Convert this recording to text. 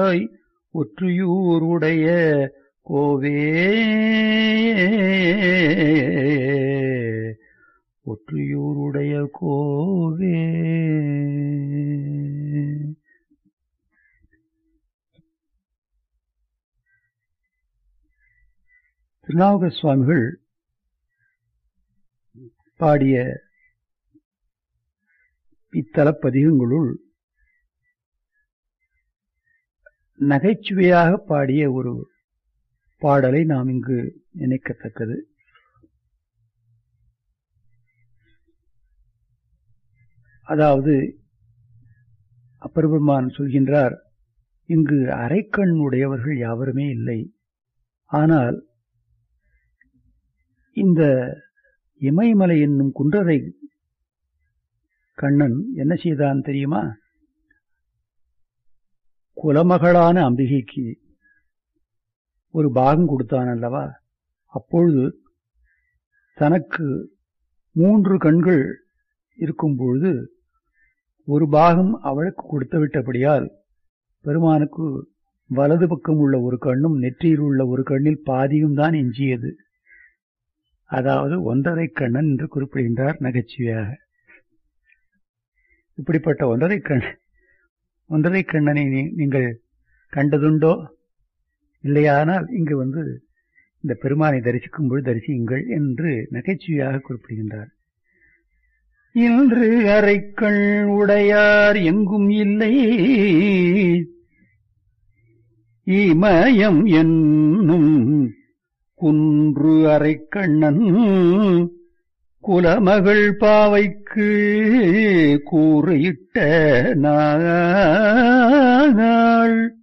ஆய் ஒற்றியூருடைய கோவே ஒற்றியூருடைய கோவே திருநாவுக சுவாமிகள் பாடிய இத்தலப்பதிகங்களுள் நகைச்சுவையாக பாடிய ஒரு பாடலை நாம் இங்கு நினைக்கத்தக்கது அதாவது அப்பெருமான் சொல்கின்றார் இங்கு அரைக்கண் உடையவர்கள் யாவருமே இல்லை ஆனால் இந்த இமயமலை என்னும் குன்றரை கண்ணன் என்ன செய்தான் தெரியுமா குலமகளான அம்பிகைக்கு ஒரு பாகம் கொடுத்தான் அல்லவா அப்பொழுது தனக்கு மூன்று கண்கள் இருக்கும் பொழுது ஒரு பாகம் அவளுக்கு கொடுத்து விட்டபடியால் பெருமானுக்கு வலது பக்கம் உள்ள ஒரு கண்ணும் நெற்றியில் உள்ள ஒரு கண்ணில் பாதியும் தான் எஞ்சியது அதாவது ஒன்றரை கண்ணன் என்று குறிப்பிடுகின்றார் நகைச்சுவையாக இப்படிப்பட்ட ஒன்றரை கண் ஒன்றரை கண்ணனை நீங்கள் கண்டதுண்டோ இல்லையானால் இங்கு வந்து இந்த பெருமானை தரிசிக்கும் பொழுது தரிசியுங்கள் என்று நகைச்சுவையாக குறிப்பிடுகின்றார் இன்று அரைக்கண் உடையார் எங்கும் இல்லை இமயம் என்னும் குன்று அரைக்கண்ணன் குலமகள் பாவைக்கு கூறியிட்ட நாள்